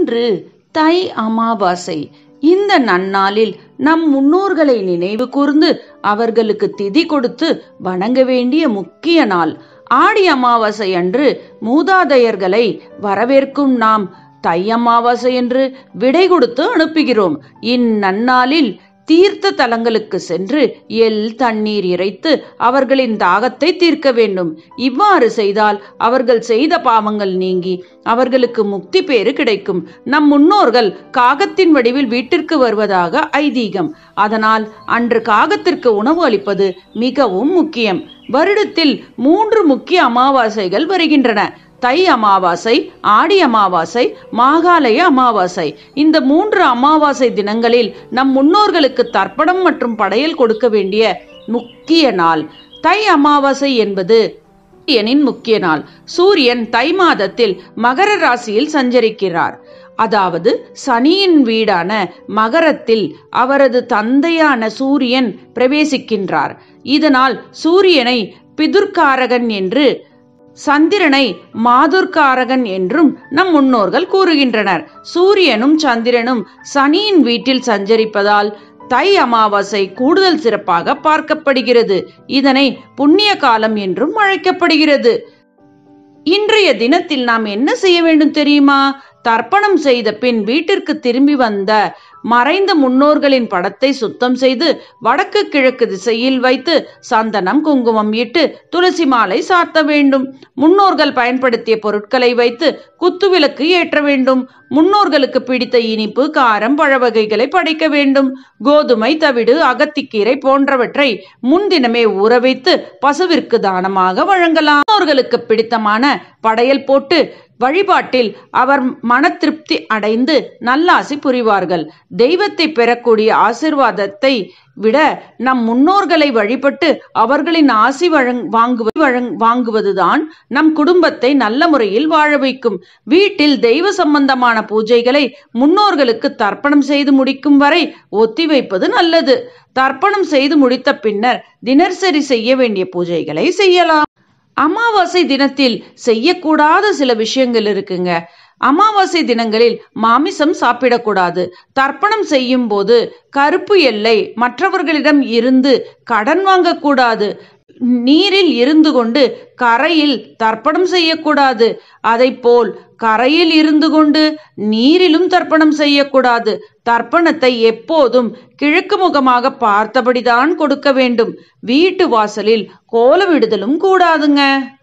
இன்று தை அமாவாசை இந்த நன்னாளில் நம் முன்னோர்களை நினைவு கூர்ந்து அவர்களுக்கு திதி கொடுத்து வணங்க வேண்டிய முக்கிய நாள் ஆடி அமாவாசை அன்று மூதாதையர்களை வரவேற்கும் நாம் தை அமாவாசை என்று விடை கொடுத்து அனுப்புகிறோம் இந்நன்னாளில் தீர்த்த தலங்களுக்கு சென்று எல் தண்ணீர் இறைத்து அவர்களின் தாகத்தை தீர்க்க வேண்டும் இவ்வாறு செய்தால் அவர்கள் செய்த பாவங்கள் நீங்கி அவர்களுக்கு முக்தி பேறு கிடைக்கும் நம் முன்னோர்கள் காகத்தின் வடிவில் வீட்டிற்கு வருவதாக ஐதீகம் அதனால் அன்று காகத்திற்கு உணவு அளிப்பது மிகவும் முக்கியம் வருடத்தில் மூன்று முக்கிய அமாவாசைகள் வருகின்றன தை அமாவாசை ஆடி அமாவாசை மாகாலய அமாவாசை இந்த மூன்று அமாவாசை தினங்களில் நம் முன்னோர்களுக்கு தர்ப்பணம் மற்றும் படையல் கொடுக்க வேண்டிய முக்கிய நாள் தை அமாவாசை என்பது சூரியனின் முக்கிய நாள் சூரியன் தை மாதத்தில் மகர ராசியில் சஞ்சரிக்கிறார் அதாவது சனியின் வீடான மகரத்தில் அவரது தந்தையான சூரியன் பிரவேசிக்கின்றார் இதனால் சூரியனை பிதுர்காரகன் என்று சந்திரனை மாதுர்காரகன் என்றும் நம் முன்னோர்கள் கூறுகின்றனர் சூரியனும் சந்திரனும் சனியின் வீட்டில் சஞ்சரிப்பதால் தை அமாவாசை கூடுதல் சிறப்பாக பார்க்கப்படுகிறது இதனை புண்ணிய காலம் என்றும் அழைக்கப்படுகிறது இன்றைய தினத்தில் நாம் என்ன செய்ய வேண்டும் தெரியுமா தர்ப்பணம் செய்த பின் வீட்டிற்கு திரும்பி வந்த மறைந்த முன்னோர்களின் படத்தை சுத்தம் செய்து வடக்கு கிழக்கு திசையில் வைத்து சந்தனம் குங்குமம் இட்டு துளசி மாலை சாத்த வேண்டும் முன்னோர்கள் பயன்படுத்திய பொருட்களை வைத்து குத்துவிளக்கு ஏற்ற வேண்டும் முன்னோர்களுக்கு பிடித்த இனிப்பு காரம் பழ வகைகளை படைக்க வேண்டும் கோதுமை தவிடு அகத்திக்கீரை போன்றவற்றை முன்தினமே ஊற வைத்து பசுவிற்கு தானமாக வழங்கலாம் முன்னோர்களுக்கு பிடித்தமான படையல் போட்டு வழிபாட்டில் அவர் மன திருப்தி அடைந்து நல்லாசி புரிவார்கள் தெய்வத்தை பெறக்கூடிய ஆசிர்வாதத்தை விட நம் முன்னோர்களை வழிபட்டு அவர்களின் ஆசி வழங் வாங்குவது வழங் வாங்குவதுதான் நம் குடும்பத்தை நல்ல முறையில் வாழ வைக்கும் வீட்டில் தெய்வ சம்பந்தமான பூஜைகளை முன்னோர்களுக்கு தர்ப்பணம் செய்து முடிக்கும் வரை ஒத்திவைப்பது நல்லது தர்ப்பணம் செய்து முடித்த பின்னர் தினசரி செய்ய வேண்டிய பூஜைகளை செய்யலாம் அமாவாசை தினத்தில் செய்யக்கூடாத சில விஷயங்கள் இருக்குங்க அமாவாசை தினங்களில் மாமிசம் சாப்பிடக்கூடாது தர்ப்பணம் செய்யும் போது கருப்பு எல்லை மற்றவர்களிடம் இருந்து கடன் வாங்கக்கூடாது நீரில் இருந்து கொண்டு கரையில் தர்ப்பணம் செய்யக்கூடாது அதை போல் கரையில் இருந்து கொண்டு நீரிலும் தர்ப்பணம் செய்யக்கூடாது தர்ப்பணத்தை எப்போதும் கிழக்கு முகமாக பார்த்தபடிதான் கொடுக்க வேண்டும் வீட்டு வாசலில் கோலமிடுதலும் கூடாதுங்க